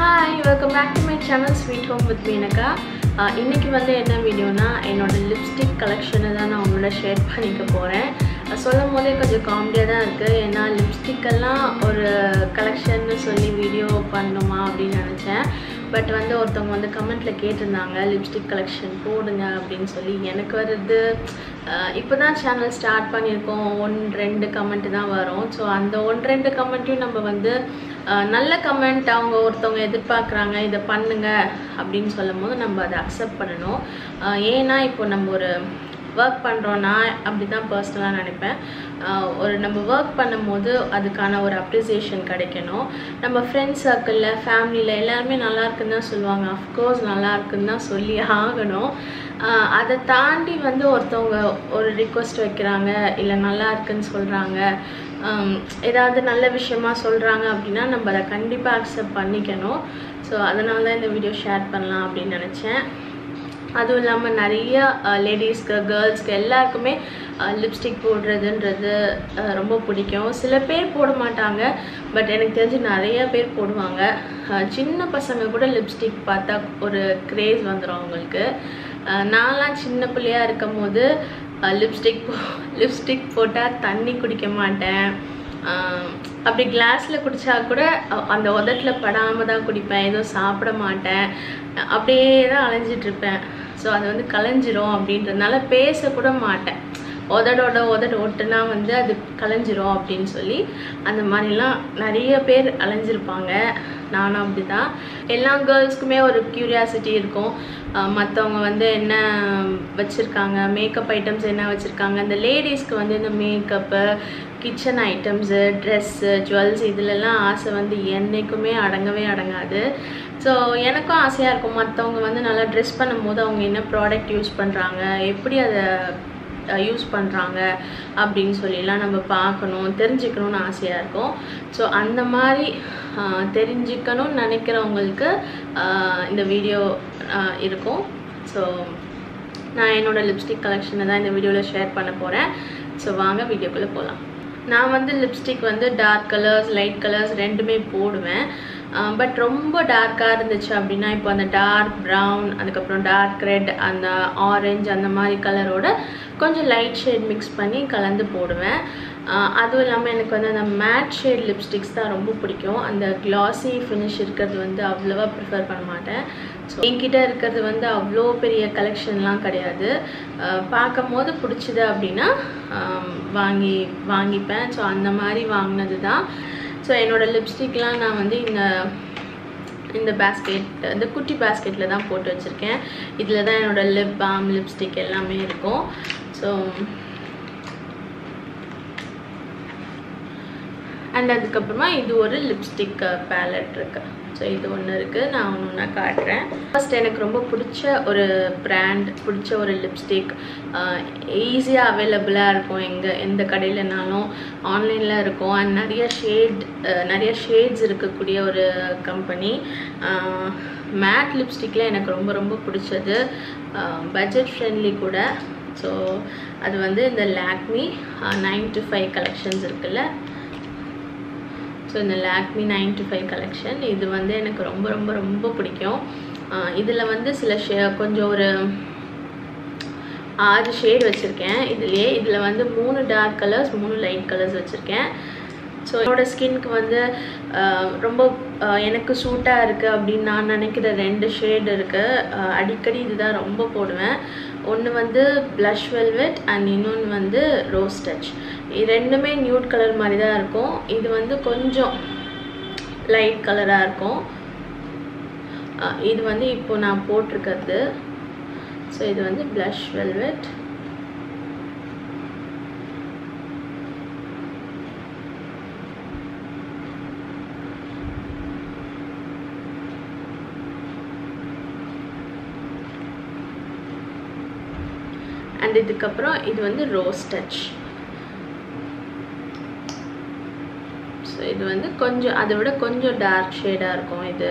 hi welcome back to my channel sweet home with மீனக்கா ஆஹ் இன்னைக்கு வந்து என்ன வீடியோனா என்னோட லிப்ஸ்டிக் கலெக்ஷனை தான் நான் உங்களோட ஷேர் பண்ணிக்க போகிறேன் சொல்லும் போதே கொஞ்சம் காமெடியாக தான் இருக்குது ஏன்னா லிப்ஸ்டிக்கெல்லாம் ஒரு கலெக்ஷன்னு சொல்லி வீடியோ பண்ணணுமா அப்படின்னு நினச்சேன் பட் வந்து ஒருத்தவங்க வந்து கமெண்ட்டில் கேட்டிருந்தாங்க லிப்ஸ்டிக் கலெக்ஷன் போடுங்க அப்படின்னு சொல்லி எனக்கு வருது இப்போ தான் சேனல் ஸ்டார்ட் பண்ணியிருக்கோம் ஒன் ரெண்டு கமெண்ட் தான் வரும் ஸோ அந்த ஒன் ரெண்டு கமெண்ட்டையும் நம்ம வந்து அஹ், நல்ல கமெண்ட் அவங்க ஒருத்தவங்க எதிர்பார்க்குறாங்க இதை பண்ணுங்க அப்படின்னு சொல்லும் போது நம்ம அதை அக்செப்ட் பண்ணணும் அஹ், ஏன்னா இப்போ நம்ம ஒரு ஒர்க் பண்ணுறோன்னா அப்படி தான் பர்சனலாக நினைப்பேன் ஆஹ் ஒரு நம்ம ஒர்க் பண்ணும்போது அதுக்கான ஒரு அப்ரிசியேஷன் கிடைக்கணும் நம்ம ஃப்ரெண்ட்ஸ் சர்க்கிளில் ஃபேமிலியில் எல்லாருமே நல்லா இருக்குன்னு தான் சொல்லுவாங்க அஃப்கோர்ஸ் நல்லா இருக்குன்னு தான் சொல்லி ஆகணும் ஆஹ் அதை தாண்டி வந்து ஒருத்தவங்க ஒரு ரிக்வெஸ்ட் வைக்கிறாங்க இல்லை நல்லா இருக்குன்னு சொல்கிறாங்க ஏதாவது நல்ல விஷயமா சொல்கிறாங்க அப்படின்னா நம்ம அதை கண்டிப்பாக அக்செப்ட் பண்ணிக்கணும் ஸோ அதனால தான் இந்த வீடியோ ஷேர் பண்ணலாம் அப்படின்னு நினச்சேன் அதுவும் இல்லாமல் நிறைய லேடிஸ்க்கு கேர்ள்ஸ்க்கு எல்லாருக்குமே லிப்ஸ்டிக் போடுறதுன்றது அஹ், ரொம்ப பிடிக்கும் சில பேர் போட மாட்டாங்க பட் எனக்கு தெரிஞ்சு நிறைய பேர் போடுவாங்க அஹ், சின்ன பசங்க கூட லிப்ஸ்டிக் பார்த்தா ஒரு க்ரேஸ் வந்துடும் அவங்களுக்கு அஹ், நான்லாம் சின்ன பிள்ளையா இருக்கும் போது லிப்ஸ்டிக் லிப்ஸ்டிக் போட்டால் தண்ணி குடிக்க மாட்டேன் ஆஹ் அப்படி கிளாஸில் குடித்தா கூட அ- அந்த உதட்டில் படாமல் தான் குடிப்பேன் எதுவும் சாப்பிட மாட்டேன் அப்படியே தான் அலைஞ்சிட்டு இருப்பேன் ஸோ அது வந்து கலைஞ்சிரும் அப்படின்றதுனால பேசக்கூட மாட்டேன் உதடோட உதடு ஒட்டுனா வந்து அது கலைஞ்சிரும் அப்படின்னு சொல்லி அந்த மாதிரிலாம் நிறைய பேர் அலைஞ்சிருப்பாங்க நானும் அப்படி தான் எல்லா கேர்ள்ஸ்க்குமே ஒரு க்யூரியாசிட்டி இருக்கும் மற்றவங்க வந்து என்ன வச்சுருக்காங்க மேக்கப் ஐட்டம்ஸ் என்ன வச்சுருக்காங்க இந்த லேடிஸ்க்கு வந்து இந்த makeup kitchen items dress jewels இதுலலாம் ஆசை வந்து என்றைக்குமே அடங்கவே அடங்காது ஸோ எனக்கும் ஆசையாக இருக்கும் மற்றவங்க வந்து நல்லா ட்ரெஸ் பண்ணும்போது அவங்க என்ன ப்ராடக்ட் யூஸ் பண்ணுறாங்க எப்படி அதை யூஸ் பண்ணுறாங்க அப்படின்னு சொல்லிலாம் நம்ம பார்க்கணும் தெரிஞ்சுக்கணும்னு ஆசையாக இருக்கும் ஸோ அந்த மாதிரி ஆஹ், தெரிஞ்சுக்கணும்னு நினைக்கிறவங்களுக்கு ஆஹ், இந்த வீடியோ ஆஹ், இருக்கும் ஸோ நான் என்னோடய லிப்ஸ்டிக் கலெக்ஷனை தான் இந்த வீடியோவில் ஷேர் பண்ண போகிறேன் ஸோ வாங்க வீடியோக்குள்ளே போகலாம் நான் வந்து லிப்ஸ்டிக் வந்து டார்க் கலர்ஸ் லைட் கலர்ஸ் ரெண்டுமே போடுவேன் பட் ரொம்ப டார்க்காக இருந்துச்சு அப்படின்னா இப்போ அந்த டார்க் ப்ரௌன் அதுக்கப்புறம் டார்க் ரெட் அந்த ஆரஞ்சு அந்த மாதிரி கலரோட கொஞ்சம் லைட் ஷேட் மிக்ஸ் பண்ணி கலந்து போடுவேன் ஆஹ் அதுவும் இல்லாமல் எனக்கு வந்து அந்த மேட் ஷேட் லிப்ஸ்டிக்ஸ் தான் ரொம்ப பிடிக்கும் அந்த கிளாஸி ஃபினிஷ் இருக்கிறது வந்து அவ்வளோவா ப்ரிஃபர் பண்ண மாட்டேன் ஸோ என்கிட்ட இருக்கிறது வந்து அவ்வளோ பெரிய கலெக்ஷன்லாம் கிடையாது ஆஹ் பார்க்கும் போது பிடிச்சது அப்படின்னா ஆம், வாங்கி வாங்கிப்பேன் ஸோ அந்த மாதிரி வாங்கினது தான் ஸோ என்னோடய லிப்ஸ்டிக்லாம் நான் வந்து இந்த இந்த பேஸ்கெட் இந்த குட்டி பேஸ்கெட்டில் தான் போட்டு வச்சுருக்கேன் இதில் தான் என்னோடய லிப் பாம் லிப்ஸ்டிக் எல்லாமே இருக்கும் ஸோ அண்ட் அதுக்கப்புறமா இது ஒரு லிப்ஸ்டிக் பேலட் இருக்கு ஸோ இது ஒன்று இருக்குது நான் ஒன்று ஒன்றா காட்டுறேன் ஃபர்ஸ்ட் எனக்கு ரொம்ப பிடிச்ச ஒரு பிராண்ட் பிடிச்ச ஒரு லிப்ஸ்டிக் ஈஸியாக அவைலபிளாக இருக்கும் எங்கே எந்த கடையிலனாலும் ஆன்லைனில் இருக்கும் அண்ட் நிறைய ஷேட் நிறைய ஷேட்ஸ் இருக்கக்கூடிய ஒரு கம்பெனி மேட் லிப்ஸ்டிக்கில் எனக்கு ரொம்ப ரொம்ப பிடிச்சது பட்ஜெட் ஃப்ரெண்ட்லி கூட ஸோ அது வந்து இந்த Lakme nine to five collections இருக்குல்ல ஸோ இந்த Lakme nine to five collection இது வந்து எனக்கு ரொம்ப ரொம்ப ரொம்ப பிடிக்கும் இதில் வந்து சில ஷே கொஞ்சம் ஒரு ஆறு ஷேட் வச்சுருக்கேன் இதுலேயே இதில் வந்து மூணு டார்க் கலர்ஸ் மூணு லைட் கலர்ஸ் வச்சுருக்கேன் ஸோ என்னோடய ஸ்கின்க்கு வந்து ஆஹ், ரொம்ப ஆஹ், எனக்கு சூட்டாக இருக்குது அப்படின்னு நான் நினைக்கிற ரெண்டு ஷேட் இருக்குது அடிக்கடி இதுதான் ரொம்ப போடுவேன் ஒன்று வந்து ப்ளஷ் வெல்வெட் அண்ட் இன்னொன்று வந்து ரோஸ் டச் இது ரெண்டுமே நியூட் கலர் மாதிரி தான் இருக்கும் இது வந்து கொஞ்சம் லைட் கலராக இருக்கும் ஆஹ், இது வந்து இப்போ நான் போட்டிருக்கிறது ஸோ இது வந்து ப்ளஷ் வெல்வெட் அண்ட் இதுக்கப்புறம் இது வந்து ரோஸ் டச் ஸோ இது வந்து கொஞ்சம் அதை விட கொஞ்சம் டார்க் ஷேடாக இருக்கும் இது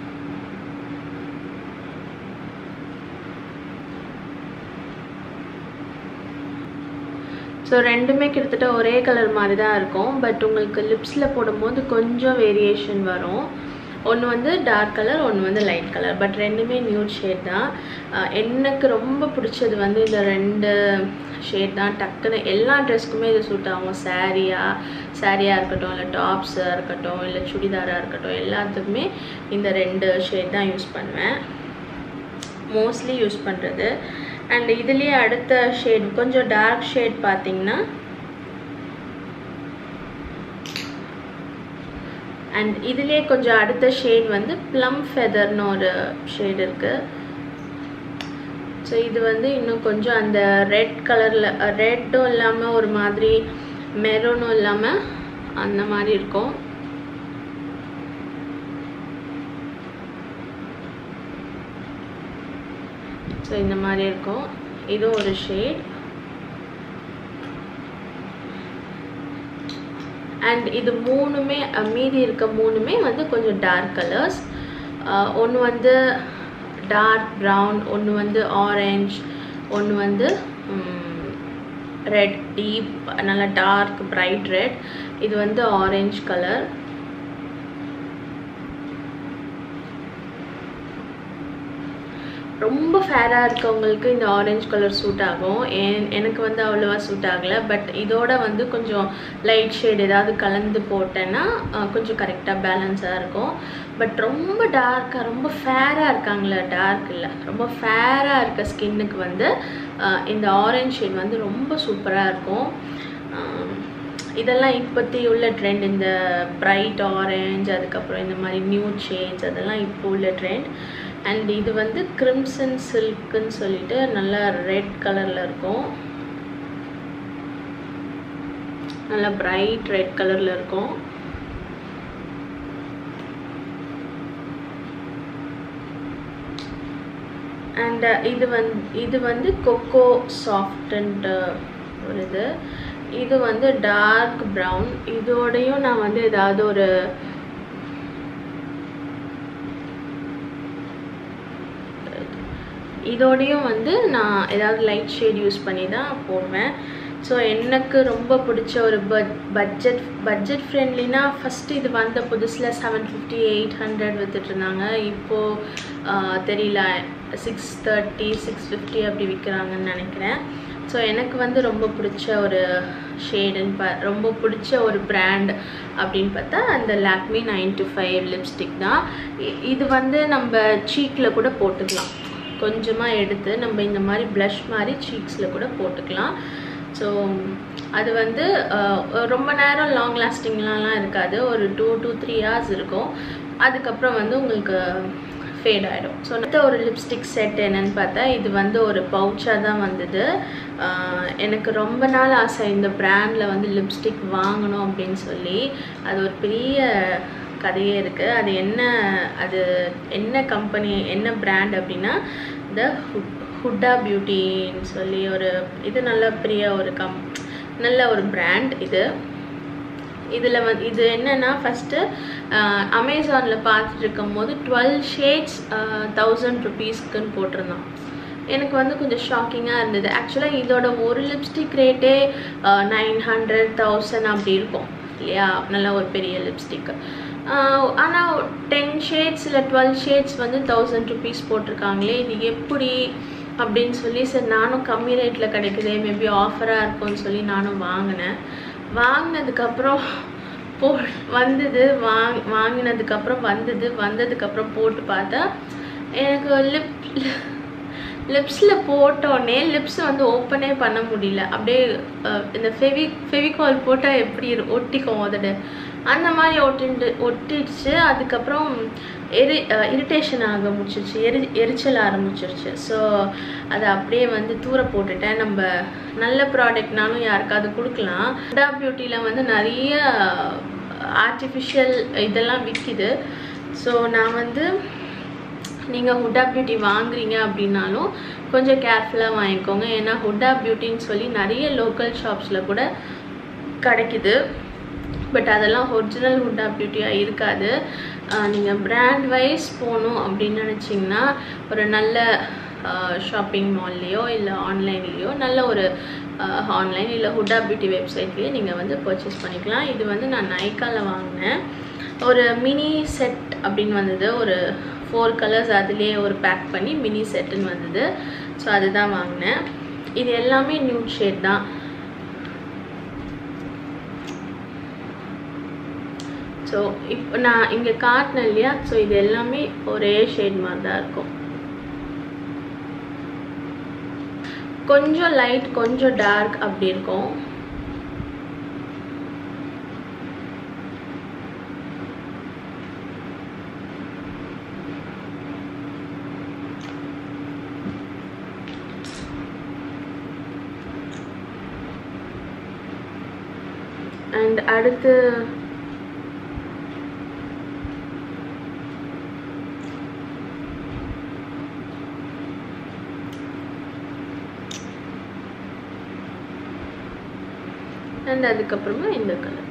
ஸோ ரெண்டுமே கிட்டத்தட்ட ஒரே கலர் மாதிரி தான் இருக்கும் பட் உங்களுக்கு லிப்ஸில் போடும்போது கொஞ்சம் வேரியேஷன் வரும் ஒன்று வந்து டார்க் கலர் ஒன்று வந்து லைட் கலர் பட் ரெண்டுமே நியூட் ஷேட் தான் அஹ் எனக்கு ரொம்ப பிடிச்சது வந்து இந்த ரெண்டு ஷேட் தான் டக்குன்னு எல்லா ட்ரெஸ்க்குமே இது சூட் ஆகும் சாரியா சாரியாக இருக்கட்டும் இல்லை டாப்ஸாக இருக்கட்டும் இல்லை சுடிதாராக இருக்கட்டும் எல்லாத்துக்குமே இந்த ரெண்டு ஷேட் தான் யூஸ் பண்ணுவேன் மோஸ்ட்லி யூஸ் பண்ணுறது அண்ட் இதுலேயே அடுத்த ஷேட் கொஞ்சம் டார்க் ஷேட் பார்த்தீங்கன்னா அண்ட் இதுலேயே கொஞ்சம் அடுத்த ஷேட் வந்து ப்ளம் ஃபெதர்னு ஒரு ஷேட் இருக்குது ஸோ இது வந்து இன்னும் கொஞ்சம் அந்த ரெட் கலரில் ரெட்டும் இல்லாமல் ஒரு மாதிரி மெரூனும் இல்லாமல் அந்த மாதிரி இருக்கும் ஸோ இந்த மாதிரி இருக்கும் இதுவும் ஒரு ஷேட் அண்ட் இது மூணுமே அஹ், மீதி இருக்க மூணுமே வந்து கொஞ்சம் டார்க் கலர்ஸ் ஒன்று வந்து டார்க் ப்ரௌன் ஒன்று வந்து ஆரஞ்ச் ஒன்று வந்து ரெட் டீப் நல்லா டார்க் பிரைட் ரெட் இது வந்து ஆரஞ்ச் கலர் ரொம்ப ஃபேராக இருக்கவங்களுக்கு இந்த ஆரஞ்சு கலர் சூட் ஆகும் ஏன் எனக்கு வந்து அவ்வளோவா சூட் ஆகலை பட் இதோட வந்து கொஞ்சம் லைட் ஷேட் ஏதாவது கலந்து போட்டேன்னா அஹ், கொஞ்சம் கரெக்டாக பேலன்ஸாக இருக்கும் பட் ரொம்ப டார்க்காக ரொம்ப ஃபேராக இருக்காங்களே டார்க் இல்லை ரொம்ப ஃபேராக இருக்க ஸ்கின்னுக்கு வந்து அஹ், இந்த ஆரஞ்சு ஷேட் வந்து ரொம்ப சூப்பராக இருக்கும் அஹ், இதெல்லாம் இப்போத்தி உள்ள ட்ரெண்ட் இந்த பிரைட் ஆரஞ்ச் அதுக்கப்புறம் இந்த மாதிரி நியூட் ஷேட்ஸ் அதெல்லாம் இப்போ உள்ள ட்ரெண்ட் அண்ட் இது வந்து கிரிம்சன் சில்க்குன்னு சொல்லிட்டு நல்லா ரெட் கலரில் இருக்கும் நல்லா பிரைட் ரெட் கலரில் இருக்கும் அண்ட் இது வந்து இது வந்து கொக்கோ சாஃப்டன்ட் ஒரு இது இது வந்து டார்க் ப்ரௌன் இதோடையும் நான் வந்து ஏதாவது ஒரு இதோடையும் வந்து நான் ஏதாவது லைட் ஷேட் யூஸ் பண்ணி தான் போடுவேன் ஸோ எனக்கு ரொம்ப பிடிச்ச ஒரு பட் பட்ஜெட் பட்ஜெட் ஃப்ரெண்ட்லினா ஃபஸ்ட்டு இது வந்த புதுசில் செவன் ஃபிஃப்டி எயிட் ஹண்ட்ரட் வித்துட்டு இருந்தாங்க இப்போது தெரியல சிக்ஸ் தேர்ட்டி சிக்ஸ் ஃபிஃப்டி அப்படி விற்கிறாங்கன்னு நினைக்கிறேன் ஸோ எனக்கு வந்து ரொம்ப பிடிச்ச ஒரு ஷேடுன்னு பா ரொம்ப பிடிச்ச ஒரு பிராண்ட் அப்படின்னு பார்த்தா அந்த Lakme nine to five lipstick தான் இ- இது வந்து நம்ம சீக்கில் கூட போட்டுக்கலாம் கொஞ்சமாக எடுத்து நம்ம இந்த மாதிரி ப்ளஷ் மாதிரி சீக்ஸில் கூட போட்டுக்கலாம் ஸோ அது வந்து அஹ், ரொம்ப நேரம் லாங் லாஸ்டிங்லாம் இருக்காது ஒரு டூ டூ த்ரீ ஹவர்ஸ் இருக்கும் அதுக்கப்புறம் வந்து உங்களுக்கு ஃபேட் ஆகிடும் ஸோ அடுத்த ஒரு லிப்ஸ்டிக் செட் என்னன்னு பார்த்தா இது வந்து ஒரு பவுச்சாக தான் வந்தது ஆஹ் எனக்கு ரொம்ப நாள் ஆசை இந்த பிராண்டில் வந்து லிப்ஸ்டிக் வாங்கணும் அப்படின்னு சொல்லி அது ஒரு பெரிய கதையே இருக்குது அது என்ன அது என்ன கம்பெனி என்ன பிராண்ட் அப்படின்னா த ஹுட்டா பியூட்டின்னு சொல்லி ஒரு இது நல்ல பெரிய ஒரு கம் நல்ல ஒரு பிராண்ட் இது இதில் வந்து இது என்னென்னா ஃபஸ்ட்டு அமேசானில் பார்த்துட்டு இருக்கும்போது டுவெல் ஷேட்ஸ் தௌசண்ட் ருபீஸ்க்குன்னு போட்டிருந்தான் எனக்கு வந்து கொஞ்சம் ஷாக்கிங்காக இருந்தது ஆக்சுவலாக இதோட ஒரு லிப்ஸ்டிக் ரேட்டே நைன் ஹண்ட்ரட் தௌசண்ட் அப்படி இருக்கும் இல்லையா நல்ல ஒரு பெரிய லிப்ஸ்டிக்கு ஆனால் டென் ஷேட்ஸ் இல்லை டுவெல் ஷேட்ஸ் வந்து தௌசண்ட் ருபீஸ் போட்டிருக்காங்களே இது எப்படி அப்படின்னு சொல்லி சரி நானும் கம்மி ரேட்டில் கிடைக்குதே மேபி ஆஃபராக இருக்கும்னு சொல்லி நானும் வாங்கினேன் வாங்கினதுக்கப்புறம் போ வந்தது வாங் வாங்கினதுக்கப்புறம் வந்தது வந்ததுக்கப்புறம் போட்டு பார்த்தா எனக்கு லிப் லிப்ஸில் போட்டோடனே லிப்ஸ் வந்து ஓப்பனே பண்ண முடியல அப்படியே அஹ், இந்த ஃபெவி ஃபெவிகால் போட்டால் எப்படி இரு- ஒட்டிக்கும் உதடு அந்த மாதிரி ஒட்டிண்டு ஒட்டிடுச்சு அதுக்கப்புறம் எரி இரிட்டேஷன் ஆக முடிச்சிருச்சு எரி எரிச்சல் ஆரம்பிச்சிருச்சு ஸோ அதை அப்படியே வந்து தூர போட்டுட்டேன் நம்ம நல்ல ப்ராடக்ட்னாலும் யாருக்காவது கொடுக்கலாம் டா பியூட்டியில் வந்து நிறைய ஆர்டிஃபிஷியல் இதெல்லாம் விற்கிது ஸோ நான் வந்து நீங்கள் ஹுட்டா பியூட்டி வாங்குறீங்க அப்படின்னாலும் கொஞ்சம் கேர்ஃபுல்லாக வாங்கிக்கோங்க ஏன்னா ஹுட்டா பியூட்டின்னு சொல்லி நிறைய லோக்கல் ஷாப்ஸில் கூட கிடைக்குது பட் அதெல்லாம் ஒரிஜினல் ஹுட்டா பியூட்டியாக இருக்காது நீங்கள் பிராண்ட் வைஸ் போகணும் அப்படின்னு நினச்சிங்கன்னா ஒரு நல்ல ஷாப்பிங் மால்லையோ இல்லை ஆன்லைன்லேயோ நல்ல ஒரு ஆன்லைன் இல்லை ஹுட்டா பியூட்டி வெப்சைட்லேயே நீங்கள் வந்து பர்ச்சேஸ் பண்ணிக்கலாம் இது வந்து நான் நைக்காவில் வாங்கினேன் ஒரு மினி செட் அப்படின்னு வந்தது ஒரு ஃபோர் கலர்ஸ் அதுலேயே ஒரு பேக் பண்ணி மினி செட்டுன்னு வந்தது ஸோ அதுதான் வாங்கினேன் இது எல்லாமே நியூட் ஷேட் தான் ஸோ இப்போ நான் இங்கே காட்டினேன் இல்லையா ஸோ இது எல்லாமே ஒரே ஷேட் மாதிரி தான் இருக்கும் கொஞ்சம் லைட் கொஞ்சம் டார்க் அப்படி இருக்கும் அண்ட் அடுத்து அண்ட் அதுக்கப்புறமா இந்த கலர்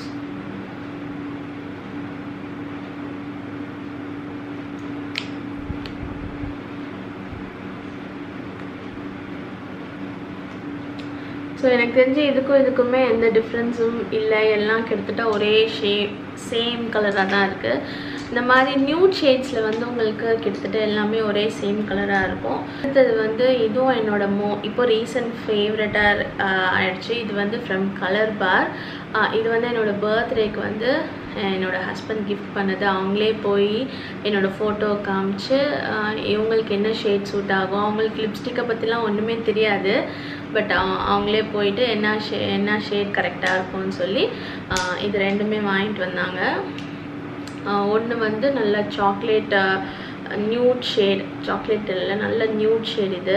ஸோ எனக்கு தெரிஞ்சு இதுக்கும் இதுக்குமே எந்த டிஃப்ரென்ஸும் இல்லை எல்லாம் கிட்டத்தட்ட ஒரே ஷேப் சேம் கலராக தான் இருக்குது இந்த மாதிரி நியூட் ஷேட்ஸில் வந்து உங்களுக்கு கிட்டத்தட்ட எல்லாமே ஒரே சேம் கலராக இருக்கும் அடுத்தது வந்து இதுவும் என்னோட மோ இப்போ ரீசன்ட் ஃபேவரட்டாக ஆயிடுச்சு இது வந்து ஃப்ரம் கலர் பார் இது வந்து என்னோடய பர்த்டேக்கு வந்து என்னோடய ஹஸ்பண்ட் கிஃப்ட் பண்ணது அவங்களே போய் என்னோடய ஃபோட்டோ காமிச்சு இவங்களுக்கு என்ன ஷேட் சூட் ஆகும் அவங்களுக்கு லிப்ஸ்டிக்கை பற்றிலாம் ஒன்றுமே தெரியாது பட் அவங்களே போயிட்டு என்ன ஷே என்ன ஷேட் கரெக்டாக இருக்கும்னு சொல்லி இது ரெண்டுமே வாங்கிட்டு வந்தாங்க ஒன்று வந்து நல்ல சாக்லேட் நியூட் ஷேட் சாக்லேட் இல்லை நல்ல நியூட் ஷேட் இது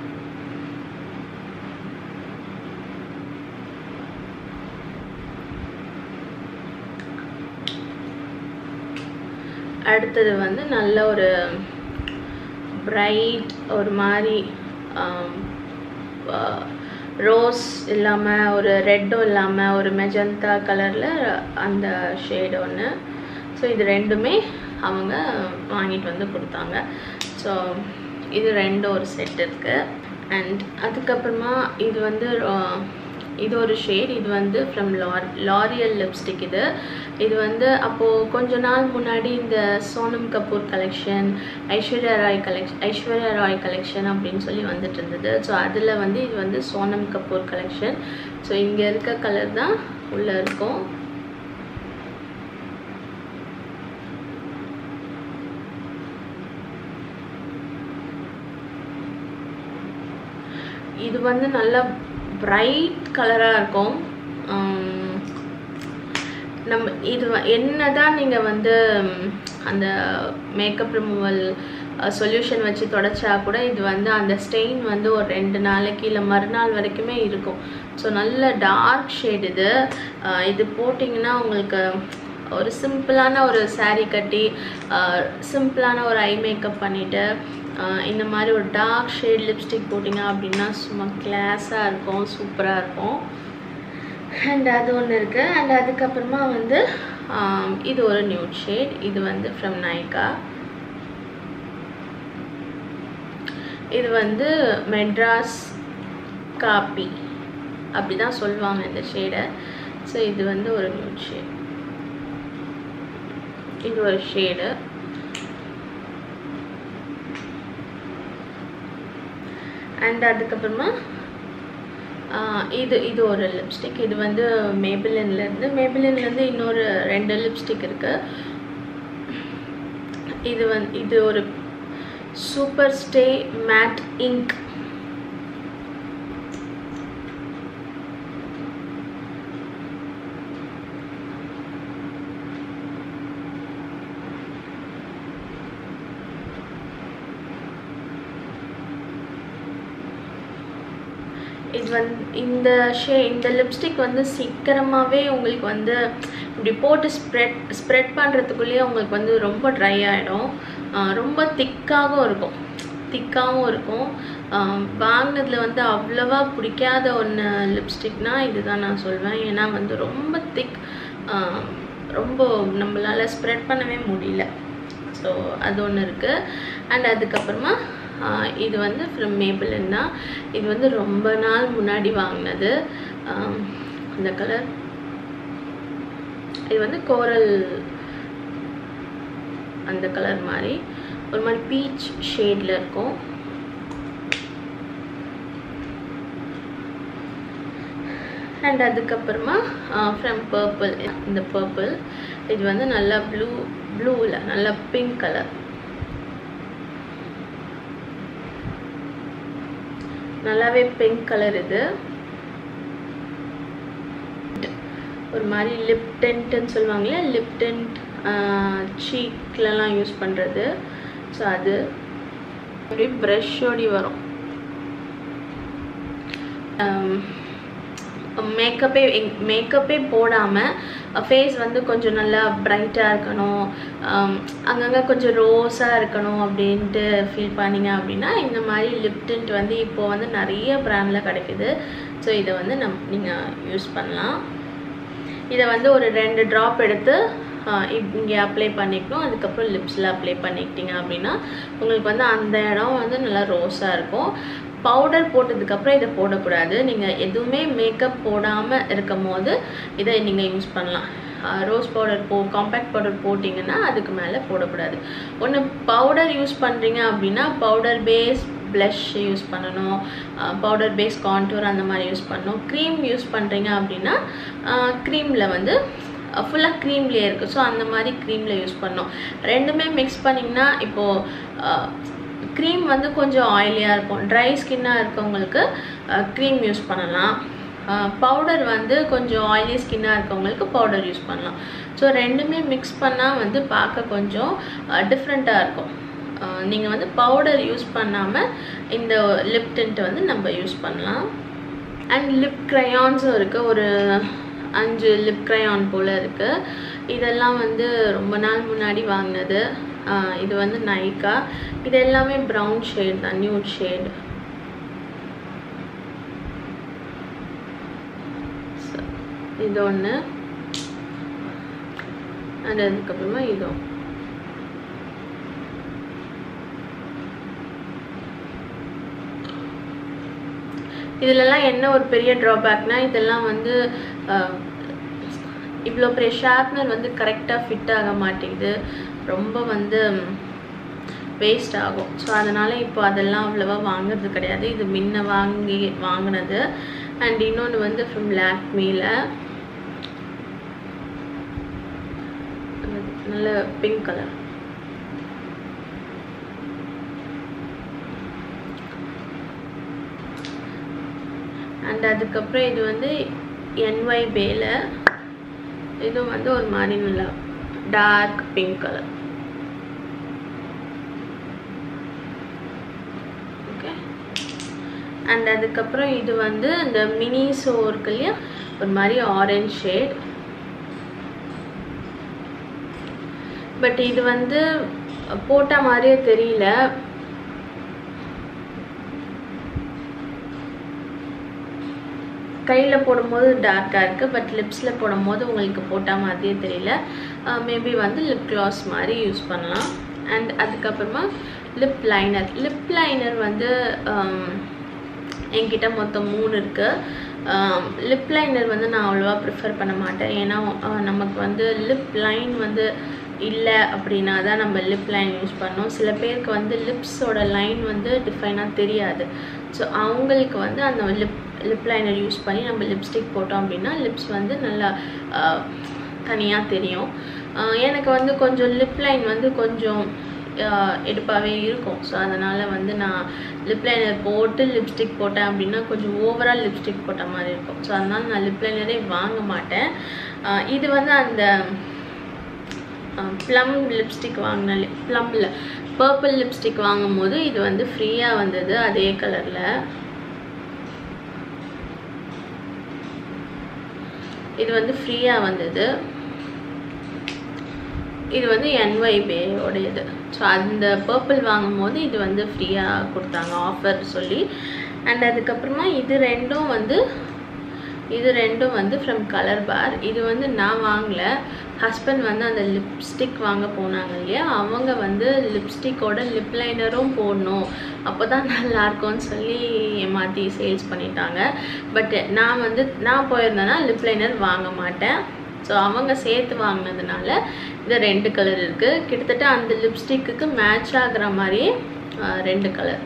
அடுத்தது வந்து நல்ல ஒரு பிரைட் ஒரு மாதிரி ரோஸ் இல்லாமல் ஒரு ரெட்டும் இல்லாமல் ஒரு மெஜந்தா கலரில் அந்த ஷேடு ஒன்று ஸோ இது ரெண்டுமே அவங்க வாங்கிட்டு வந்து கொடுத்தாங்க ஸோ இது ரெண்டு ஒரு செட் இருக்குது அண்ட் அதுக்கப்புறமா இது வந்து இது ஒரு ஷேட் இது வந்து ஃப்ரம் லார் லாரியல் லிப்ஸ்டிக் இது இது வந்து அப்போது கொஞ்ச நாள் முன்னாடி இந்த Sonam Kapoor collection Aishwarya Rai collection Aishwarya Rai collection அப்படின்னு சொல்லி வந்துட்டு இருந்தது ஸோ அதில் வந்து இது வந்து சோனம் கபூர் கலெக்ஷன் ஸோ இங்கே இருக்க கலர் தான் உள்ளே இருக்கும் இது வந்து நல்ல பிரைட் கலராக இருக்கும் நம்ம இது என்னதான் நீங்கள் வந்து அந்த மேக்கப் ரிமூவல் சொல்யூஷன் வச்சு தொடச்சா கூட இது வந்து அந்த ஸ்டெயின் வந்து ஒரு ரெண்டு நாளைக்கு இல்லை மறுநாள் வரைக்குமே இருக்கும் ஸோ நல்ல டார்க் ஷேட் இது இது போட்டிங்கன்னா உங்களுக்கு ஒரு சிம்பிளான ஒரு சாரீ கட்டி சிம்பிளான ஒரு ஐ மேக்கப் பண்ணிவிட்டு இந்த மாதிரி ஒரு டார்க் ஷேட் லிப்ஸ்டிக் போட்டிங்க அப்படின்னா சும்மா கிளாஸாக இருக்கும் சூப்பராக இருக்கும் அண்ட் அது ஒன்று இருக்குது அண்ட் அதுக்கப்புறமா வந்து இது ஒரு நியூட் ஷேட் இது வந்து ஃப்ரம் நைக்கா இது வந்து மெட்ராஸ் காப்பி அப்படி தான் சொல்லுவாங்க இந்த ஷேடை ஸோ இது வந்து ஒரு நியூட் ஷேட் இது ஒரு ஷேடு அண்ட் அதுக்கப்புறமா இது இது ஒரு லிப்ஸ்டிக் இது வந்து மேபிலின்லேருந்து மேபிலின்லேருந்து இன்னொரு ரெண்டு லிப்ஸ்டிக் இருக்குது இது வந்து இது ஒரு சூப்பர் ஸ்டே மேட் இங்க் இது வந்து இந்த ஷே இந்த லிப்ஸ்டிக் வந்து சீக்கிரமாகவே உங்களுக்கு வந்து இப்படி போட்டு ஸ்ப்ரெட் ஸ்ப்ரெட் பண்ணுறதுக்குள்ளேயே உங்களுக்கு வந்து ரொம்ப ட்ரை ஆகிடும் ரொம்ப திக்காகவும் இருக்கும் திக்காகவும் இருக்கும் வாங்கினதில் வந்து அவ்வளோவா பிடிக்காத ஒன்று லிப்ஸ்டிக்னால் இதுதான் நான் சொல்வேன் ஏன்னா வந்து ரொம்ப திக் ரொம்ப நம்மளால் ஸ்ப்ரெட் பண்ணவே முடியல ஸோ அது ஒன்று இருக்குது அண்ட் அதுக்கப்புறமா இது வந்து ஃப்ரம் மேபிளின் தான் இது வந்து ரொம்ப நாள் முன்னாடி வாங்கினது அந்த கலர் இது வந்து கோரல் அந்த கலர் மாதிரி ஒரு மாதிரி பீச் ஷேடில் இருக்கும் அண்ட் அதுக்கப்புறமா ஃப்ரம் பர்பிள் இந்த பர்பிள் இது வந்து நல்லா ப்ளூ ப்ளூவில் நல்லா பிங்க் கலர் நல்லாவே பிங்க் கலர் இது ஒரு மாதிரி லிப் டென்ட்னு சொல்லுவாங்களே லிப் டென்ட் சீக்லலாம் யூஸ் பண்ணுறது ஸோ அது அப்படியே ப்ரஷ்ஷோடி வரும் மேக்கப்பே மேக்கப்பே போடாமல் ஃபேஸ் வந்து கொஞ்சம் நல்லா பிரைட்டாக இருக்கணும் அங்கங்கே கொஞ்சம் ரோஸாக இருக்கணும் அப்படின்ட்டு ஃபீல் பண்ணிங்க அப்படின்னா இந்த மாதிரி லிப் டிண்ட் வந்து இப்போது வந்து நிறைய ப்ராண்டில் கிடைக்குது ஸோ இதை வந்து நம் நீங்கள் யூஸ் பண்ணலாம் இதை வந்து ஒரு ரெண்டு ட்ராப் எடுத்து இங்கே அப்ளை பண்ணிக்கணும் அதுக்கப்புறம் லிப்ஸில் அப்ளை பண்ணிக்கிட்டீங்க அப்படின்னா உங்களுக்கு வந்து அந்த இடம் வந்து நல்லா ரோஸாக இருக்கும் பவுடர் போட்டதுக்கப்புறம் இதை போடக்கூடாது நீங்கள் எதுவுமே மேக்கப் போடாமல் இருக்கும் போது இதை நீங்கள் யூஸ் பண்ணலாம் ரோஸ் பவுடர் போ காம்பேக்ட் பவுடர் போட்டிங்கன்னா அதுக்கு மேலே போடக்கூடாது ஒன்று பவுடர் யூஸ் பண்ணுறீங்க அப்படின்னா பவுடர் பேஸ் ப்ளஷ் யூஸ் பண்ணணும் பவுடர் பேஸ் கான்டூர் அந்த மாதிரி யூஸ் பண்ணணும் க்ரீம் யூஸ் பண்ணுறீங்க அப்படின்னா க்ரீமில் வந்து ஃபுல்லாக க்ரீம்லேயே இருக்குது ஸோ அந்த மாதிரி க்ரீமில் யூஸ் பண்ணணும் ரெண்டுமே மிக்ஸ் பண்ணிங்கன்னா இப்போது க்ரீம் வந்து கொஞ்சம் ஆயிலியாக இருக்கும் ட்ரை ஸ்கின்னாக இருக்கவங்களுக்கு க்ரீம் யூஸ் பண்ணலாம் பவுடர் வந்து கொஞ்சம் ஆயிலி ஸ்கின்னாக இருக்கவங்களுக்கு பவுடர் யூஸ் பண்ணலாம் ஸோ ரெண்டுமே மிக்ஸ் பண்ணால் வந்து பார்க்க கொஞ்சம் டிஃப்ரெண்ட்டாக இருக்கும் நீங்கள் வந்து பவுடர் யூஸ் பண்ணாமல் இந்த லிப் டிண்ட்டை வந்து நம்ம யூஸ் பண்ணலாம் அண்ட் லிப் க்ரையான்ஸும் இருக்குது ஒரு அஞ்சு லிப் க்ரையான் போல் இருக்குது இதெல்லாம் வந்து ரொம்ப நாள் முன்னாடி வாங்கினது இது வந்து நைக்கா இது எல்லாமே ப்ரௌன் ஷேட் தான் நியூட் ஷேட் இது ஒன்று அண்ட் அதுக்கப்புறமா இதுவும் இதிலெல்லாம் என்ன ஒரு பெரிய ட்ராபேக்னா இதெல்லாம் வந்து இவ்வளோ பெரிய ஷார்ப்னர் வந்து கரெக்டாக ஃபிட் ஆக மாட்டேங்குது ரொம்ப வந்து வேஸ்ட் ஆகும் ஸோ அதனால் இப்போ அதெல்லாம் அவ்வளோவா வாங்குறது கிடையாது இது முன்ன வாங்கி வாங்கினது அண்ட் இன்னொன்று வந்து ஃப்ரம் லாக்மீல நல்ல பிங்க் கலர் அண்ட் அதுக்கப்புறம் இது வந்து என்ஒய் பேல இதுவும் வந்து ஒரு மாதிரி நல்லா dark pink colour okay and அதுக்கப்புறம் இது வந்து இந்த மினி ஷோ இருக்கு இல்லையா ஒரு மாதிரி ஆரஞ்ச் ஷேட் பட் இது வந்து போட்ட மாதிரியே தெரியல கையில் போடும்போது டார்க்காக இருக்குது பட் லிப்ஸில் போடும்போது உங்களுக்கு போட்ட மாதிரியே தெரியல மேபி வந்து லிப் க்ளாஸ் மாதிரி யூஸ் பண்ணலாம் அண்ட் அதுக்கப்புறமா லிப் லைனர் லிப் லைனர் வந்து என்கிட்ட மொத்தம் மூணு இருக்குது லிப் லைனர் வந்து நான் அவ்வளோவா ப்ரிஃபர் பண்ண மாட்டேன் ஏன்னா நமக்கு வந்து லிப் லைன் வந்து இல்லை அப்படின்னா தான் நம்ம லிப் லைன் யூஸ் பண்ணோம் சில பேருக்கு வந்து லிப்ஸோட லைன் வந்து டிஃபைனாக தெரியாது ஸோ அவங்களுக்கு வந்து அந்த லிப் லிப் லைனர் யூஸ் பண்ணி நம்ம லிப்ஸ்டிக் போட்டோம் அப்படின்னா லிப்ஸ் வந்து நல்லா தனியாக தெரியும் எனக்கு வந்து கொஞ்சம் லிப் லைன் வந்து கொஞ்சம் எடுப்பாகவே இருக்கும் ஸோ அதனால் வந்து நான் லிப் லைனர் போட்டு லிப்ஸ்டிக் போட்டேன் அப்படின்னா கொஞ்சம் ஓவரால் லிப்ஸ்டிக் போட்ட மாதிரி இருக்கும் ஸோ அதனால் நான் லிப் லைனரே வாங்க மாட்டேன் இது வந்து அந்த ப்ளம் லிப்ஸ்டிக் வாங்கின ப்ளம்மில் பர்பிள் லிப்ஸ்டிக் வாங்கும் போது இது வந்து ஃப்ரீயாக வந்தது அதே கலரில் இது வந்து ஃப்ரீயாக வந்தது இது வந்து என்ஒய் பேயோடையது ஸோ அந்த பர்பிள் வாங்கும் போது இது வந்து ஃப்ரீயாக கொடுத்தாங்க ஆஃபர் சொல்லி அண்ட் அதுக்கப்புறமா இது ரெண்டும் வந்து இது ரெண்டும் வந்து ஃப்ரம் கலர் பார் இது வந்து நான் வாங்கலை ஹஸ்பண்ட் வந்து அந்த லிப்ஸ்டிக் வாங்க போனாங்க இல்லையா அவங்க வந்து லிப்ஸ்டிக்கோட லிப் லைனரும் போடணும் அப்போ தான் நல்லாயிருக்கும்னு சொல்லி ஏமாற்றி சேல்ஸ் பண்ணிட்டாங்க பட் நான் வந்து நான் போயிருந்தேன்னா லிப் லைனர் வாங்க மாட்டேன் ஸோ அவங்க சேர்த்து வாங்கினதுனால இந்த ரெண்டு கலர் இருக்குது கிட்டத்தட்ட அந்த லிப்ஸ்டிக்கு மேட்ச் ஆகுற மாதிரி ஆஹ், ரெண்டு கலர்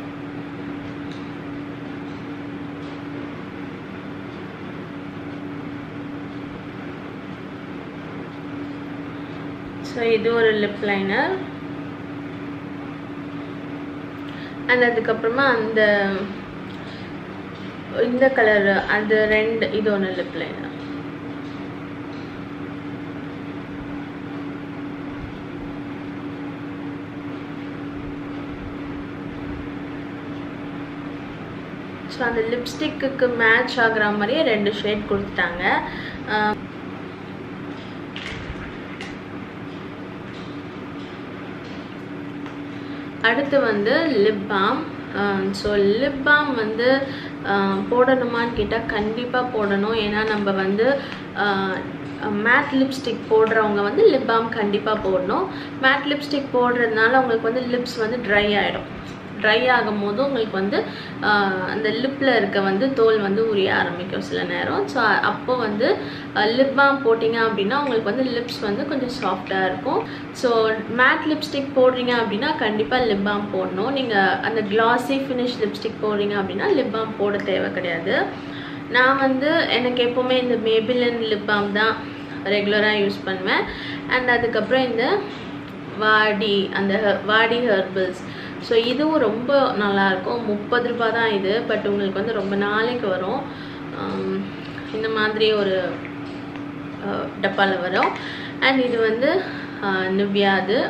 ஸோ இது ஒரு லிப் லைனர் அண்ட் அதுக்கப்புறமா அந்த இந்த கலர் அந்த ரெண்டு இது ஒன்று லிப் லைனர் ஸோ அந்த லிப்ஸ்டிக்கு மேட்ச் ஆகுற மாதிரியே ரெண்டு ஷேட் கொடுத்துட்டாங்க ஆஹ் அடுத்து வந்து lip balm so lip balm வந்து ஆஹ் போடணுமான்னு கேட்டால் கண்டிப்பாக போடணும் ஏன்னா நம்ம வந்து மேட் லிப்ஸ்டிக் போடுறவங்க வந்து லிப் பாம் கண்டிப்பாக போடணும் மேட் லிப்ஸ்டிக் போடுறதுனால உங்களுக்கு வந்து லிப்ஸ் வந்து ட்ரை ஆகிடும் ட்ரை ஆகும் போது உங்களுக்கு வந்து ஆஹ் அந்த லிப்பில் இருக்க வந்து தோல் வந்து உரிய ஆரம்பிக்கும் சில நேரம் ஸோ அப்போ வந்து லிப் பாம் போட்டிங்க அப்படின்னா உங்களுக்கு வந்து லிப்ஸ் வந்து கொஞ்சம் சாஃப்டாக இருக்கும் ஸோ மேட் லிப்ஸ்டிக் போடுறீங்க அப்படின்னா கண்டிப்பாக லிப் பாம் போடணும் நீங்கள் அந்த கிளாஸி ஃபினிஷ் லிப்ஸ்டிக் போடுறீங்க அப்படின்னா லிப் பாம் போட தேவை கிடையாது நான் வந்து எனக்கு எப்போவுமே இந்த மேபிலன் லிப் பாம் தான் ரெகுலராக யூஸ் பண்ணுவேன் அண்ட் அதுக்கப்புறம் இந்த வாடி அந்த ஹெ- வாடி ஹெர்பல்ஸ் ஸோ இதுவும் ரொம்ப நல்லாயிருக்கும் முப்பது ரூபாய் தான் இது பட் உங்களுக்கு வந்து ரொம்ப நாளைக்கு வரும் ஆம், இந்த மாதிரி ஒரு டப்பாவில் வரும் அண்ட் இது வந்து நிவ்யா அது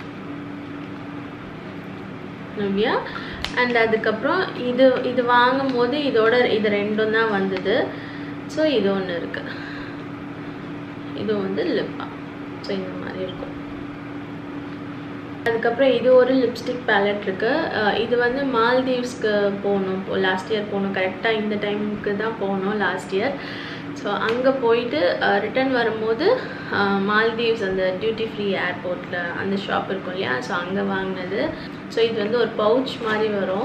நிவ்யா அண்ட் அதுக்கப்புறம் இது இது வாங்கும் போது இதோட இது ரெண்டும் தான் வந்தது ஸோ இது ஒன்று இருக்குது இது வந்து லிப்பா ஸோ இந்த மாதிரி இருக்கும் அதுக்கப்புறம் இது ஒரு லிப்ஸ்டிக் பேலட் இருக்கு அஹ் இது வந்து மால்தீவ்ஸ்க்கு போகணும் இப்போ லாஸ்ட் இயர் போகணும் கரெக்டாக இந்த டைமுக்கு தான் போனோம் லாஸ்ட் இயர் ஸோ அங்கே போயிட்டு ரிட்டர்ன் வரும்போது அஹ் மால்தீவ்ஸ் அந்த டியூட்டி ஃப்ரீ ஏர்போர்ட்டில் அந்த ஷாப் இருக்கும் இல்லையா ஸோ அங்கே வாங்கினது ஸோ இது வந்து ஒரு பவுச் மாதிரி வரும்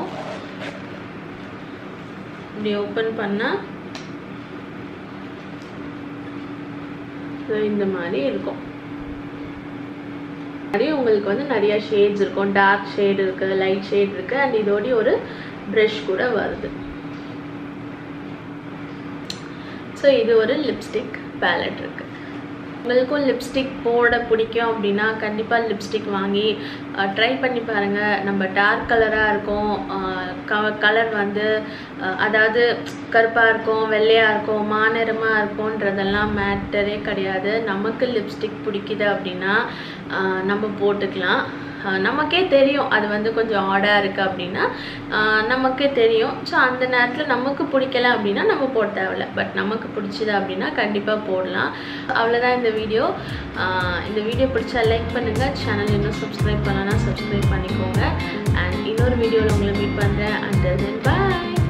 இப்படி ஓப்பன் பண்ணால் இந்த மாதிரி இருக்கும் மாதிரி உங்களுக்கு வந்து நிறைய ஷேட்ஸ் இருக்கும் டார்க் ஷேட் இருக்குது லைட் ஷேட் இருக்குது அண்ட் இதோடய ஒரு ப்ரஷ் கூட வருது ஸோ இது ஒரு லிப்ஸ்டிக் பேலட் இருக்குது உங்களுக்கும் லிப்ஸ்டிக் போட பிடிக்கும் அப்படின்னா கண்டிப்பாக லிப்ஸ்டிக் வாங்கி ட்ரை பண்ணி பாருங்கள் நம்ம டார்க் கலராக இருக்கும் க கலர் வந்து அஹ், அதாவது கருப்பாக இருக்கும் வெள்ளையாக இருக்கும் மாநிறமாக இருக்கும்ன்றதெல்லாம் மேட்டரே கிடையாது நமக்கு லிப்ஸ்டிக் பிடிக்குது அப்படின்னா அஹ், நம்ம போட்டுக்கலாம் அஹ், நமக்கே தெரியும் அது வந்து கொஞ்சம் ஆடாக இருக்குது அப்படின்னா அஹ், நமக்கே தெரியும் ஸோ அந்த நேரத்தில் நமக்கு பிடிக்கல அப்படின்னா நம்ம போட தேவையில்ல பட் நமக்கு பிடிச்சது அப்படின்னா கண்டிப்பாக போடலாம் அவ்வளோதான் இந்த வீடியோ இந்த வீடியோ பிடிச்சா லைக் பண்ணுங்கள் சேனல் இன்னும் சப்ஸ்கிரைப் பண்ணலன்னா சப்ஸ்கிரைப் பண்ணிக்கோங்க அண்ட் இன்னொரு வீடியோவில் உங்களை மீட் பண்ணுறேன் அண்ட் தென் பாய்